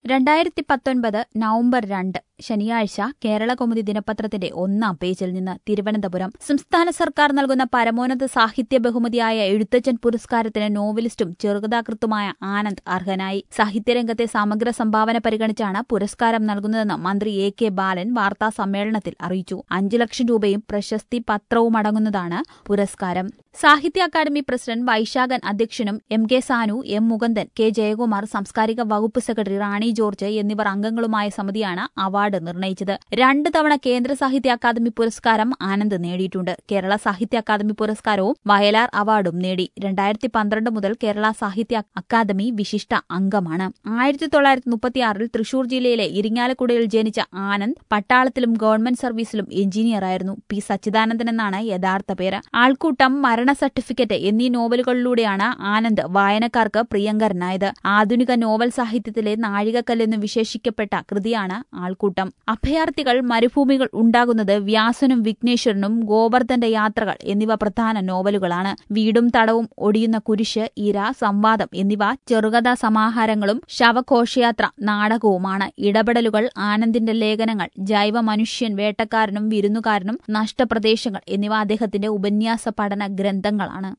രണ്ടായിരത്തി പത്തൊൻപത് നവംബർ രണ്ട് ശനിയാഴ്ച കേരളകൗമുദി ദിനപത്രത്തിന്റെ ഒന്നാം പേജിൽ നിന്ന് തിരുവനന്തപുരം സംസ്ഥാന സർക്കാർ നൽകുന്ന പരമോന്നത സാഹിത്യ ബഹുമതിയായ എഴുത്തച്ഛൻ പുരസ്കാരത്തിന് നോവലിസ്റ്റും ചെറുകഥാകൃത്തുമായ ആനന്ദ് അർഹനായി സാഹിത്യരംഗത്തെ സമഗ്ര സംഭാവന പരിഗണിച്ചാണ് പുരസ്കാരം നൽകുന്നതെന്ന് മന്ത്രി എ കെ ബാലൻ വാർത്താ സമ്മേളനത്തിൽ അറിയിച്ചു അഞ്ചു ലക്ഷം രൂപയും പ്രശസ്തി പത്രവും അടങ്ങുന്നതാണ് പുരസ്കാരം സാഹിത്യ അക്കാദമി പ്രസിഡന്റ് വൈശാഖൻ അധ്യക്ഷനും M K Sanu M Mukundan K Jayakumar സാംസ്കാരിക വകുപ്പ് സെക്രട്ടറി റാണി ജോർജ് എന്നിവർ അംഗങ്ങളുമായ സമിതിയാണ് അവാർഡ് നിർണയിച്ചത് രണ്ട് തവണ കേന്ദ്ര സാഹിത്യ അക്കാദമി പുരസ്കാരം ആനന്ദ് നേടിയിട്ടുണ്ട് കേരള സാഹിത്യ അക്കാദമി പുരസ്കാരവും വയലാർ അവാർഡും നേടി രണ്ടായിരത്തി പന്ത്രണ്ട് മുതൽ കേരള സാഹിത്യ അക്കാദമി വിശിഷ്ട അംഗമാണ് ആയിരത്തി തൊള്ളായിരത്തി മുപ്പത്തിയാറിൽ തൃശൂർ ജില്ലയിലെ ഇരിങ്ങാലക്കുടയിൽ ജനിച്ച ആനന്ദ് പട്ടാളത്തിലും ഗവൺമെന്റ് സർവീസിലും എഞ്ചിനീയറായിരുന്നു പി സച്ചിദാനന്ദൻ എന്നാണ് യഥാർത്ഥ പേര് ആൾക്കൂട്ടം മരണ സർട്ടിഫിക്കറ്റ് എന്നീ നോവലുകളിലൂടെയാണ് ആനന്ദ് വായനക്കാർക്ക് പ്രിയങ്കരനായത് ആധുനിക നോവൽ സാഹിത്യത്തിലെ നാഴികക്കല്ലെന്ന് വിശേഷിക്കപ്പെട്ട കൃതിയാണ് ആൾക്കൂട്ടം അഭയാർത്ഥികൾ മരുഭൂമികൾ ഉണ്ടാകുന്നത് വ്യാസനും വിഘ്നേശ്വരനും ഗോവർദ്ധന്റെ യാത്രകൾ എന്നിവ പ്രധാന നോവലുകളാണ് വീടും തടവും ഒടിയുന്ന കുരിശ് ഇര സംവാദം എന്നിവ ചെറുകഥാ സമാഹാരങ്ങളും ശവഘോഷയാത്ര നാടകവുമാണ് ഇടപെടലുകൾ ആനന്ദിന്റെ ലേഖനങ്ങൾ ജൈവ മനുഷ്യൻ വേട്ടക്കാരനും വിരുന്നുകാരനും നഷ്ടപ്രദേശങ്ങൾ എന്നിവ അദ്ദേഹത്തിന്റെ ഉപന്യാസ പഠന ഗ്രന്ഥങ്ങളാണ്